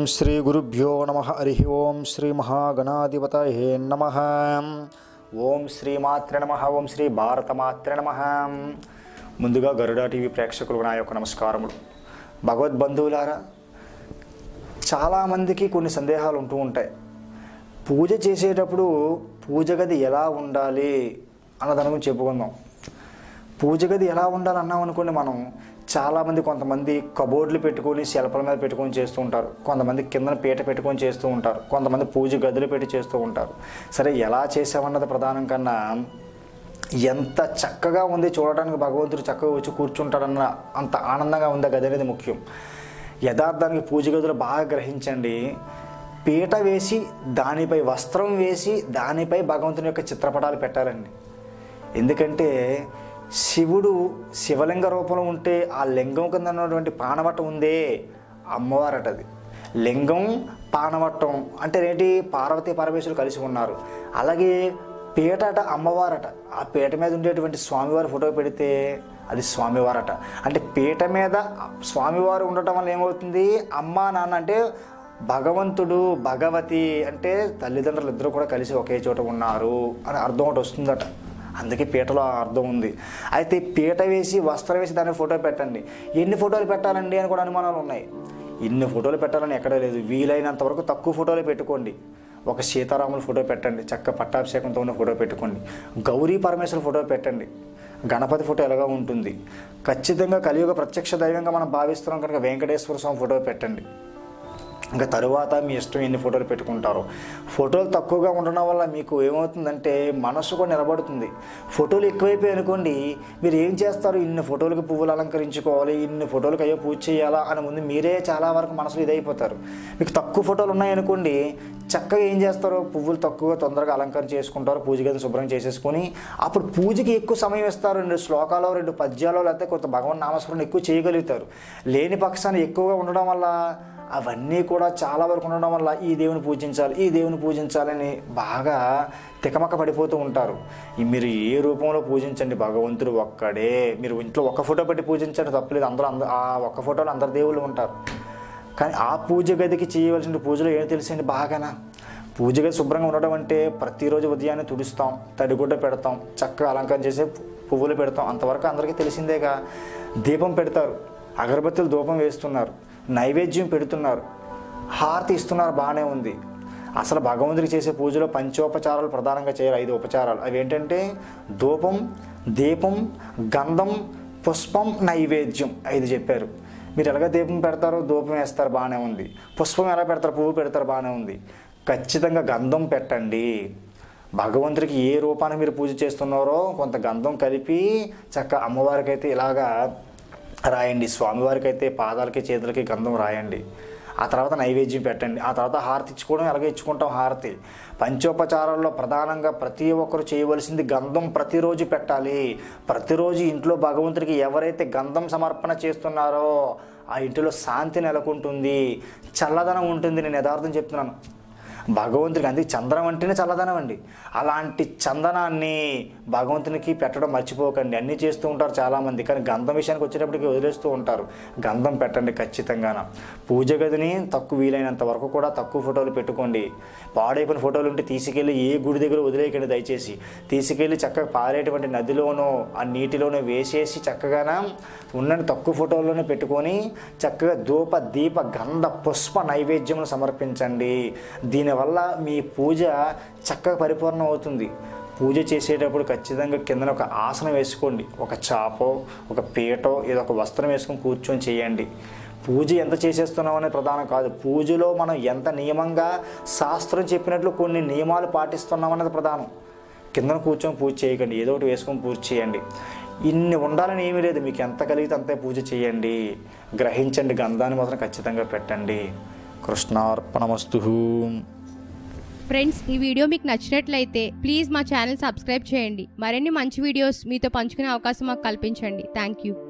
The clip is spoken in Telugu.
శ్రీ గురుభ్యో నమ హరి ఓం శ్రీ మహాగణాధిపతయే నమ ఓం శ్రీ మాత్ర నమ ఓం శ్రీ భారతమాత్ర నమ ముందుగా గరుడ టీవీ ప్రేక్షకులకు నా యొక్క నమస్కారములు భగవద్బంధువులారా చాలామందికి కొన్ని సందేహాలు ఉంటూ ఉంటాయి పూజ చేసేటప్పుడు పూజ గది ఎలా ఉండాలి అన్నదాని గురించి చెప్పుకుందాం పూజ గది ఎలా ఉండాలన్నాం అనుకోండి మనం చాలామంది కొంతమంది కబోర్డులు పెట్టుకొని శిల్పల మీద పెట్టుకొని చేస్తూ ఉంటారు కొంతమంది కిందన పీట పెట్టుకొని చేస్తూ ఉంటారు కొంతమంది పూజ గదులు పెట్టి చేస్తూ ఉంటారు సరే ఎలా చేసామన్నది ప్రధానం కన్నా ఎంత చక్కగా ఉంది చూడడానికి భగవంతుడు చక్కగా వచ్చి కూర్చుంటాడన్న అంత ఆనందంగా ఉంది ఆ గది అనేది ముఖ్యం యథార్థానికి పూజ గదులు బాగా గ్రహించండి పీట వేసి దానిపై వస్త్రం వేసి దానిపై భగవంతుని యొక్క చిత్రపటాలు పెట్టాలండి ఎందుకంటే శివుడు శివలింగ రూపంలో ఉంటే ఆ లింగం కింద ఉన్నటువంటి పానవట్టం ఉందే అమ్మవారటది లింగం పానవట్టం అంటే ఏంటి పార్వతీ పరమేశ్వరులు కలిసి ఉన్నారు అలాగే పీటట అమ్మవారట ఆ పీట మీద ఉండేటువంటి స్వామివారి ఫోటో పెడితే అది స్వామివారట అంటే పీట మీద స్వామివారు ఉండటం వల్ల ఏమవుతుంది అమ్మ నాన్న అంటే భగవంతుడు భగవతి అంటే తల్లిదండ్రులు ఇద్దరు కూడా కలిసి ఒకే చోట ఉన్నారు అని అర్థం ఒకటి వస్తుందట అందుకే పీటలో ఆ అర్థం ఉంది అయితే పీట వేసి వస్త్రం వేసి దాన్ని ఫోటో పెట్టండి ఎన్ని ఫోటోలు పెట్టాలండి అని కూడా అనుమానాలు ఉన్నాయి ఇన్ని ఫోటోలు పెట్టాలని ఎక్కడా లేదు వీలైనంత వరకు తక్కువ ఫోటోలు పెట్టుకోండి ఒక సీతారాముల ఫోటో పెట్టండి చక్క పట్టాభిషేకంతో ఉన్న ఫోటో పెట్టుకోండి గౌరీ పరమేశ్వర ఫోటో పెట్టండి గణపతి ఫోటో ఎలాగా ఉంటుంది ఖచ్చితంగా కలియుగ ప్రత్యక్ష దైవంగా మనం భావిస్తున్నాం కనుక వెంకటేశ్వర స్వామి ఫోటో పెట్టండి ఇంకా తరువాత మీ ఇష్టం ఎన్ని ఫోటోలు పెట్టుకుంటారో ఫోటోలు తక్కువగా ఉండడం వల్ల మీకు ఏమవుతుందంటే మనసు కూడా నిలబడుతుంది ఫోటోలు ఎక్కువైపోయి అనుకోండి మీరు ఏం చేస్తారు ఇన్ని ఫోటోలకి పువ్వులు అలంకరించుకోవాలి ఇన్ని ఫోటోలకి అయ్యో పూజ చేయాలా అని ముందు మీరే చాలా వరకు మనసులో ఇదైపోతారు మీకు తక్కువ ఫోటోలు ఉన్నాయనుకోండి చక్కగా ఏం చేస్తారు పువ్వులు తక్కువగా తొందరగా అలంకరణ చేసుకుంటారు పూజ గది శుభ్రం చేసేసుకొని అప్పుడు పూజకి ఎక్కువ సమయం ఇస్తారు రెండు శ్లోకాలు రెండు పద్యాలు లేకపోతే కొంత భగవన్ నామస్మరణ ఎక్కువ చేయగలుగుతారు లేని పక్షాన్ని ఎక్కువగా ఉండడం వల్ల అవన్నీ కూడా చాలా వరకు ఉండడం వల్ల ఈ దేవుని పూజించాలి ఈ దేవుని పూజించాలని బాగా తికమక పడిపోతూ ఉంటారు ఈ మీరు ఏ రూపంలో పూజించండి భగవంతుడు ఒక్కడే మీరు ఇంట్లో ఒక్క ఫోటో పెట్టి పూజించండి తప్పలేదు అందరూ అంద ఆ ఒక్క ఫోటోలో అందరు దేవుళ్ళు ఉంటారు కానీ ఆ పూజ గదికి చేయవలసిన పూజలో ఏం తెలుసండి బాగానా పూజ గది శుభ్రంగా ఉండడం అంటే ప్రతిరోజు ఉదయాన్నే తుడుస్తాం తడిగుడ్డ పెడతాం చక్కగా అలంకరణ చేసే పువ్వులు పెడతాం అంతవరకు అందరికీ తెలిసిందేగా దీపం పెడతారు అగరబత్తులు ధూపం వేస్తున్నారు నైవేద్యం పెడుతున్నారు హారతి ఇస్తున్నారు బాగానే ఉంది అసలు భగవంతుడికి చేసే పూజలో పంచోపచారాలు ప్రధానంగా చేయాలి ఐదు ఉపచారాలు అవి ఏంటంటే ధూపం దీపం గంధం పుష్పం నైవేద్యం ఐదు చెప్పారు మీరు ఎలాగ దీపం పెడతారో ధూపం వేస్తారు బాగానే ఉంది పుష్పం ఎలా పెడతారు పువ్వు పెడతారు బాగానే ఉంది ఖచ్చితంగా గంధం పెట్టండి భగవంతుడికి ఏ రూపాన్ని మీరు పూజ చేస్తున్నారో కొంత గంధం కలిపి చక్క అమ్మవారికి అయితే ఇలాగా రాయండి స్వామివారికి అయితే పాదాలకి చేతులకి గంధం రాయండి ఆ తర్వాత నైవేద్యం పెట్టండి ఆ తర్వాత హారతి ఇచ్చుకోవడం ఎలాగ ఇచ్చుకుంటాం హారతి పంచోపచారాల్లో ప్రధానంగా ప్రతి ఒక్కరు చేయవలసింది గంధం ప్రతిరోజు పెట్టాలి ప్రతిరోజు ఇంట్లో భగవంతుడికి ఎవరైతే గంధం సమర్పణ చేస్తున్నారో ఆ ఇంటిలో శాంతి నెలకొంటుంది చల్లదనం ఉంటుంది నేను యథార్థం చెప్తున్నాను భగవంతుడికి అందుకే చందనం అంటేనే చల్లదనం అండి అలాంటి చందనాన్ని భగవంతునికి పెట్టడం మర్చిపోకండి అన్నీ చేస్తూ ఉంటారు చాలామంది కానీ గంధం విషయానికి వచ్చేటప్పటికి వదిలేస్తూ ఉంటారు గంధం పెట్టండి ఖచ్చితంగాన పూజ గదిని తక్కువ వీలైనంత వరకు కూడా తక్కువ ఫోటోలు పెట్టుకోండి పాడైపోయిన ఫోటోలు ఉంటే తీసుకెళ్ళి ఏ గుడి దగ్గర వదిలేయకండి దయచేసి తీసుకెళ్ళి చక్కగా పారేటువంటి నదిలోనో ఆ నీటిలోనో వేసేసి చక్కగాన ఉన్నని తక్కువ ఫోటోల్లోనే పెట్టుకొని చక్కగా ధూప దీప గంధ పుష్ప నైవేద్యమును సమర్పించండి దీనివల్ల మీ పూజ చక్కగా పరిపూర్ణం అవుతుంది పూజ చేసేటప్పుడు ఖచ్చితంగా కిందన ఒక ఆసనం వేసుకోండి ఒక చాపో ఒక పీటో ఏదో ఒక వస్త్రం వేసుకొని కూర్చొని చేయండి పూజ ఎంత చేసేస్తున్నాం అనేది ప్రధానం కాదు పూజలో మనం ఎంత నియమంగా శాస్త్రం చెప్పినట్లు కొన్ని నియమాలు పాటిస్తున్నాం అనేది ప్రధానం కిందన కూర్చొని పూజ చేయకండి ఏదో ఒకటి వేసుకొని పూజ చేయండి ఇన్ని ఉండాలని ఏమీ లేదు మీకు ఎంత కలిగితే అంతే పూజ చేయండి గ్రహించండి గంధాన్ని మాత్రం ఖచ్చితంగా పెట్టండి కృష్ణార్పణమస్తు ఫ్రెండ్స్ ఈ వీడియో మీకు నచ్చినట్లయితే ప్లీజ్ మా ఛానల్ సబ్స్క్రైబ్ చేయండి మరిన్ని మంచి వీడియోస్ మీతో పంచుకునే అవకాశం మాకు కల్పించండి థ్యాంక్ యూ